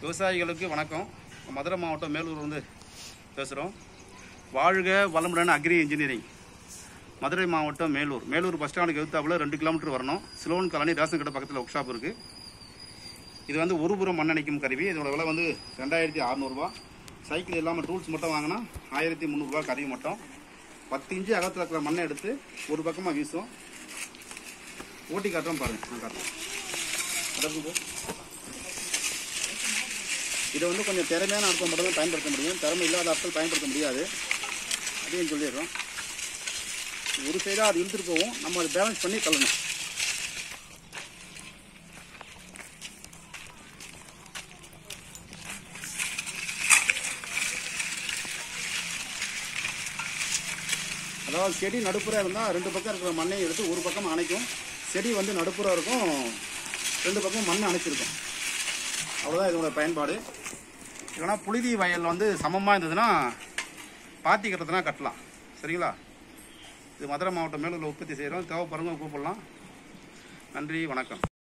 விவசாயிகளுக்கு வணக்கம் மதுரை மாவட்டம் மேலூர் வந்து பேசுகிறோம் வாழ்க வளமுடன் அக்ரி இன்ஜினியரிங் மதுரை மாவட்டம் மேலூர் மேலூர் பஸ் ஸ்டாண்டுக்கு எதிர்த்தாப்புல ரெண்டு கிலோமீட்டர் வரணும் சிலோன் காலனி ரேஷன் கடை பக்கத்தில் ஒர்க் ஷாப் இருக்குது இது வந்து ஒரு புறம் மண்ணணைக்கும் கருவி இதோட விலை வந்து ரெண்டாயிரத்தி அறநூறுபா சைக்கிள் இல்லாமல் டூல்ஸ் மட்டும் வாங்கினா ஆயிரத்தி முந்நூறுரூவா கருவி மட்டும் பத்து இன்ச்சு அகத்தில் இருக்கிற மண்ணை எடுத்து ஒரு பக்கமாக வீசும் ஓட்டி காட்டுறோம் பாருங்க நான் காட்டுறேன் அடக்கு போ. இதை வந்து கொஞ்சம் திறமையான ஆட்கள் மட்டும் தான் பயன்படுத்த முடியும் திறமை இல்லாத ஆட்கள் பயன்படுத்த முடியாது அதையும் சொல்லிடுறோம் ஒரு சைடாக அது இழுத்துட்டு போகும் நம்ம அதை பேலன்ஸ் பண்ணி தள்ளணும் அதாவது செடி நடுப்புற இருந்தால் ரெண்டு பக்கம் இருக்கிற மண்ணை எடுத்து ஒரு பக்கம் அணைக்கும் செடி வந்து நடுப்புற இருக்கும் ரெண்டு பக்கம் மண் அணைச்சிருக்கும் அவ்வளோதான் இதோட பயன்பாடு இல்லைனா புழுதி வயல் வந்து சமமாக இருந்ததுன்னா பாத்தி கட்டுறதுனா கட்டலாம் சரிங்களா இது மதுரை மாவட்டம் மேலூரில் உற்பத்தி செய்கிறோம் தேவைப்படுறவங்க கூப்பிடலாம் நன்றி வணக்கம்